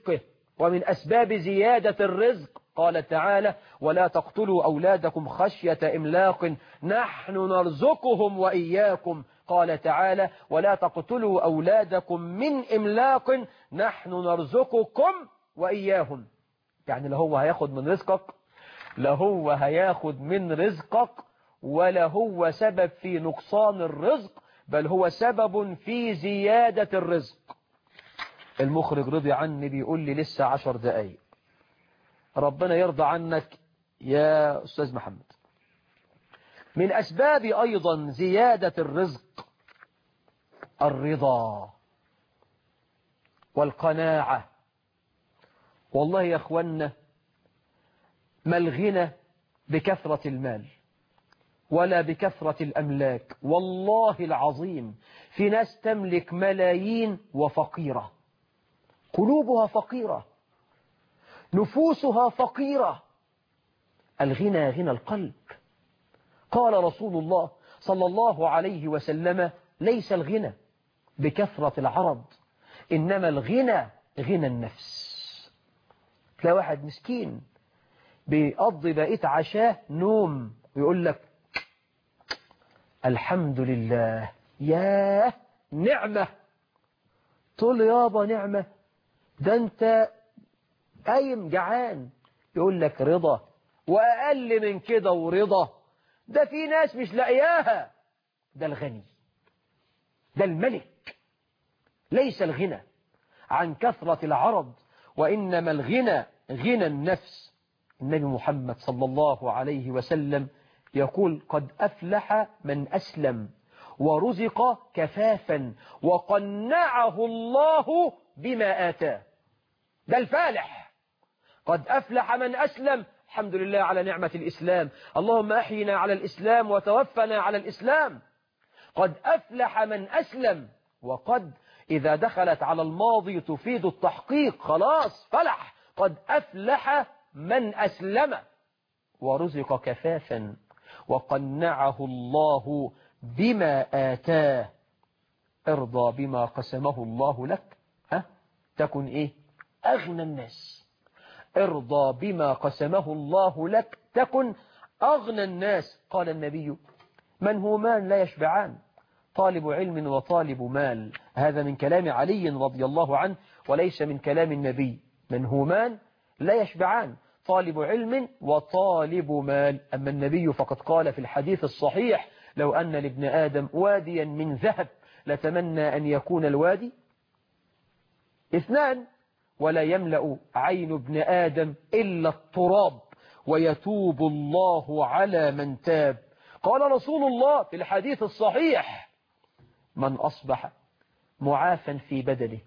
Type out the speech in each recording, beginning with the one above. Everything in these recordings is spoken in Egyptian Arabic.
رزقه ومن أسباب زيادة الرزق قال تعالى ولا تقتلوا أولادكم خشية إملاق نحن نرزقهم وإياكم قال تعالى ولا تقتلوا أولادكم من إملاق نحن نرزقكم وإياهم يعني لا هو هياخد من رزقك لا هو هياخد من رزقك ولا هو سبب في نقصان الرزق بل هو سبب في زيادة الرزق المخرج رضي عني بيقول لي لسه عشر دقايق ربنا يرضى عنك يا أستاذ محمد من أسباب أيضا زيادة الرزق الرضا والقناعة والله يا أخوانا ما الغنى بكثرة المال ولا بكثرة الأملاك والله العظيم في ناس تملك ملايين وفقيرة قلوبها فقيرة نفوسها فقيرة الغنى غنى القلب قال رسول الله صلى الله عليه وسلم ليس الغنى بكثرة العرض إنما الغنى غنى النفس تلاقي واحد مسكين بيقضي بقيت عشاه نوم ويقول لك الحمد لله ياه نعمة تقول له يابا نعمة ده انت قايم جعان يقول لك رضا وأقل من كده ورضا ده في ناس مش لاقياها ده الغني ده الملك ليس الغنى عن كثرة العرض وإنما الغنى غنى النفس النبي محمد صلى الله عليه وسلم يقول قد أفلح من أسلم ورزق كفافا وقنعه الله بما آتاه ده الفالح قد أفلح من أسلم الحمد لله على نعمة الإسلام اللهم أحينا على الإسلام وتوفنا على الإسلام قد أفلح من أسلم وقد إذا دخلت على الماضي تفيد التحقيق خلاص فلح قد أفلح من أسلم ورزق كفافا وقنعه الله بما آتاه ارضى بما قسمه الله لك ها تكن إيه أغنى الناس ارضى بما قسمه الله لك تكن أغنى الناس قال النبي من همان لا يشبعان طالب علم وطالب مال هذا من كلام علي رضي الله عنه وليس من كلام النبي من همان لا يشبعان طالب علم وطالب مال أما النبي فقد قال في الحديث الصحيح لو أن لابن آدم واديا من ذهب لتمنى أن يكون الوادي اثنان ولا يملأ عين ابن آدم إلا التراب ويتوب الله على من تاب قال رسول الله في الحديث الصحيح من أصبح معافا في بدنه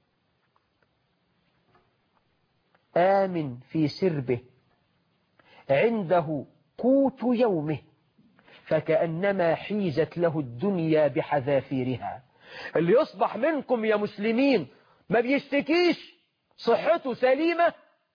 آمن في سربه عنده قوت يومه فكأنما حيزت له الدنيا بحذافيرها اللي يصبح منكم يا مسلمين ما بيشتكيش صحته سليمة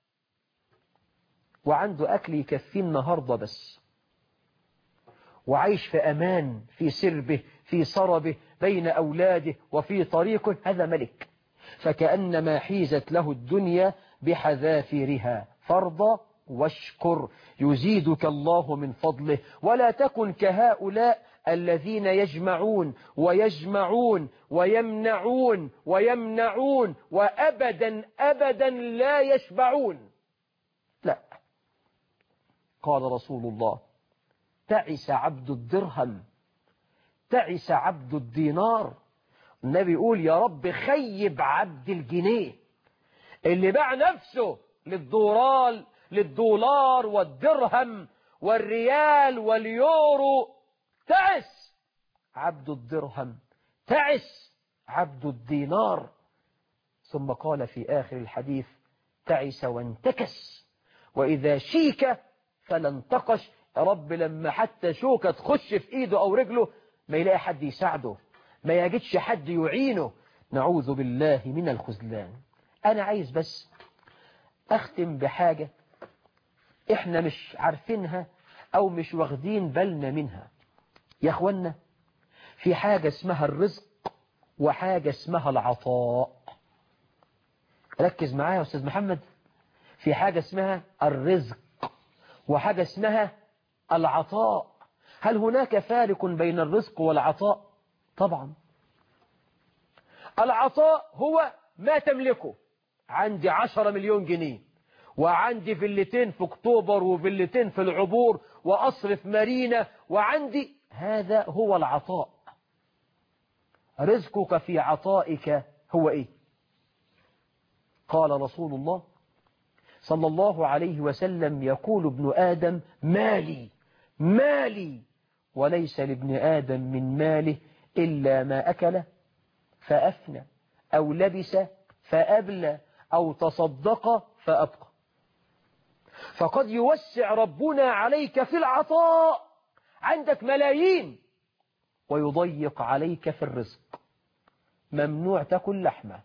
وعنده أكل يكفيه النهاردة بس وعيش في أمان في سربه في صربه بين أولاده وفي طريقه هذا ملك فكأنما حيزت له الدنيا بحذافيرها فرض واشكر يزيدك الله من فضله ولا تكن كهؤلاء الذين يجمعون ويجمعون ويمنعون ويمنعون وأبدا أبدا لا يشبعون لا قال رسول الله تعس عبد الدرهم تعس عبد الدينار النبي يقول يا رب خيب عبد الجنيه اللي باع نفسه للدولار للدولار والدرهم والريال واليورو تعس عبد الدرهم تعس عبد الدينار ثم قال في آخر الحديث تعس وانتكس وإذا شيك فلا انتقش يا رب لما حتى شوكة تخش في إيده أو رجله ما يلاقي حد يساعده ما يجدش حد يعينه نعوذ بالله من الخذلان أنا عايز بس أختم بحاجة إحنا مش عارفينها أو مش واخدين بالنا منها يا أخوانا في حاجة اسمها الرزق وحاجة اسمها العطاء ركز معايا يا أستاذ محمد في حاجة اسمها الرزق وحاجة اسمها العطاء هل هناك فارق بين الرزق والعطاء طبعا العطاء هو ما تملكه عندي عشرة مليون جنيه وعندي فيلتين في اكتوبر وفيلتين في العبور وأصرف مارينا وعندي هذا هو العطاء رزقك في عطائك هو ايه قال رسول الله صلى الله عليه وسلم يقول ابن آدم مالي مالي وليس لابن آدم من ماله إلا ما أكل فأفنى أو لبس فأبلى أو تصدق فأبقى فقد يوسع ربنا عليك في العطاء عندك ملايين ويضيق عليك في الرزق ممنوع تاكل لحمة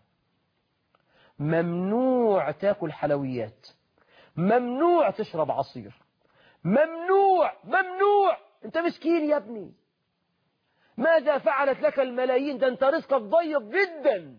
ممنوع تاكل حلويات ممنوع تشرب عصير ممنوع ممنوع انت مسكين يا ابني ماذا فعلت لك الملايين ده انت رزقك ضيق جدا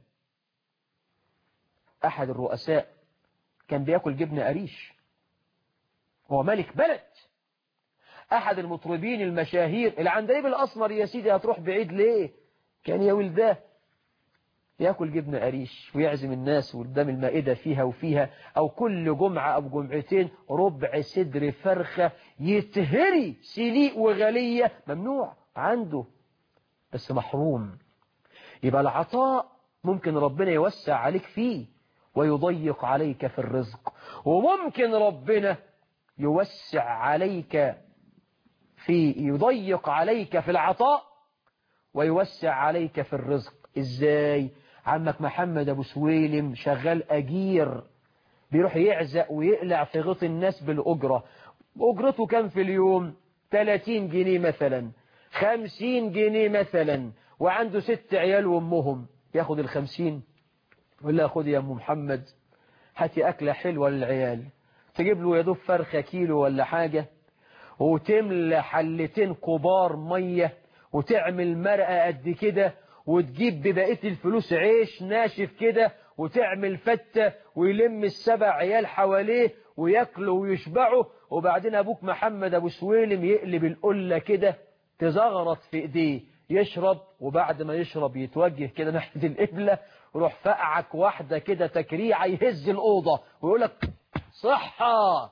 احد الرؤساء كان بياكل جبنة قريش هو ملك بلد احد المطربين المشاهير العندليب الاسمر يا سيدي هتروح بعيد ليه كان يا ولداه ياكل جبنة قريش ويعزم الناس قدام المائدة فيها وفيها أو كل جمعة أو جمعتين ربع صدر فرخة يتهري سليق وغلية ممنوع عنده بس محروم يبقى العطاء ممكن ربنا يوسع عليك فيه ويضيق عليك في الرزق وممكن ربنا يوسع عليك في يضيق عليك في العطاء ويوسع عليك في الرزق ازاي عمك محمد ابو سويلم شغال اجير بيروح يعزق ويقلع في غط الناس بالاجره اجرته كام في اليوم 30 جنيه مثلا 50 جنيه مثلا وعنده ست عيال وامهم ياخد الخمسين ولا خد يا ام محمد هاتي اكله حلوه للعيال تجيب له يا دوب فرخه كيلو ولا حاجه وتملى حلتين كبار ميه وتعمل مرقه قد كده وتجيب ببقية الفلوس عيش ناشف كده وتعمل فتة ويلم السبع عيال حواليه وياكلوا ويشبعوا وبعدين أبوك محمد أبو سويلم يقلب القلة كده تزغرط في إيديه يشرب وبعد ما يشرب يتوجه كده ناحية القبلة ويروح فقعك واحدة كده تكريعة يهز الأوضة ويقول لك صحة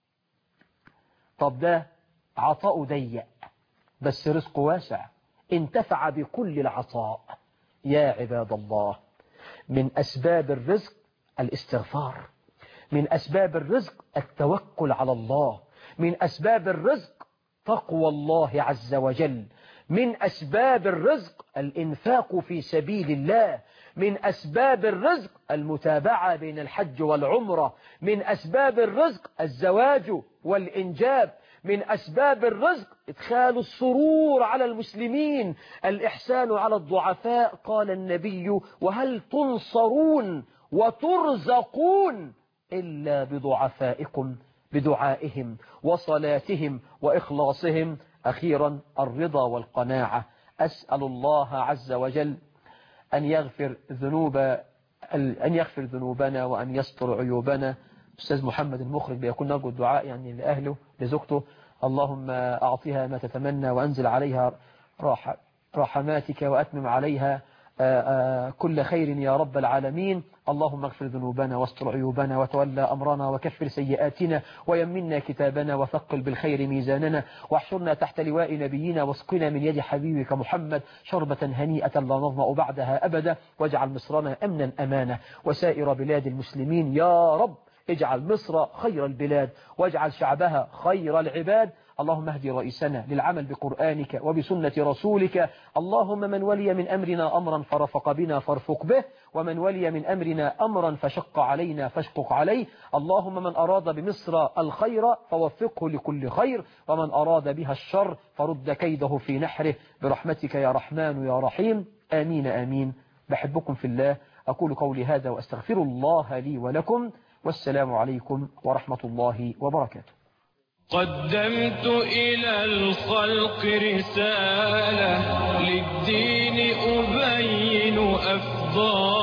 طب ده عطاؤه ضيق بس رزقه واسع انتفع بكل العطاء يا عباد الله من أسباب الرزق الاستغفار من أسباب الرزق التوكل على الله من أسباب الرزق تقوى الله عز وجل من أسباب الرزق الإنفاق في سبيل الله من أسباب الرزق المتابعة بين الحج والعمرة من أسباب الرزق الزواج والإنجاب من أسباب الرزق إدخال السرور على المسلمين الإحسان على الضعفاء قال النبي وهل تنصرون وترزقون إلا بضعفائكم بدعائهم وصلاتهم وإخلاصهم أخيرا الرضا والقناعة أسأل الله عز وجل أن يغفر ذنوب أن يغفر ذنوبنا وأن يستر عيوبنا أستاذ محمد المخرج بيكون نرجو الدعاء يعني لأهله لزوجته اللهم أعطيها ما تتمنى وأنزل عليها راح رحماتك وأتمم عليها كل خير يا رب العالمين اللهم اغفر ذنوبنا واستر عيوبنا وتولى أمرنا وكفر سيئاتنا ويمنا كتابنا وثقل بالخير ميزاننا واحشرنا تحت لواء نبينا واسقنا من يد حبيبك محمد شربة هنيئة لا نظمأ بعدها أبدا واجعل مصرنا أمنا أمانا وسائر بلاد المسلمين يا رب اجعل مصر خير البلاد واجعل شعبها خير العباد اللهم اهدي رئيسنا للعمل بقرآنك وبسنة رسولك اللهم من ولي من أمرنا أمرا فرفق بنا فارفق به ومن ولي من أمرنا أمرا فشق علينا فاشقق عليه اللهم من أراد بمصر الخير فوفقه لكل خير ومن أراد بها الشر فرد كيده في نحره برحمتك يا رحمن يا رحيم آمين آمين بحبكم في الله أقول قولي هذا وأستغفر الله لي ولكم والسلام عليكم ورحمة الله وبركاته قدمت إلى الخلق رسالة للدين أبين أفضال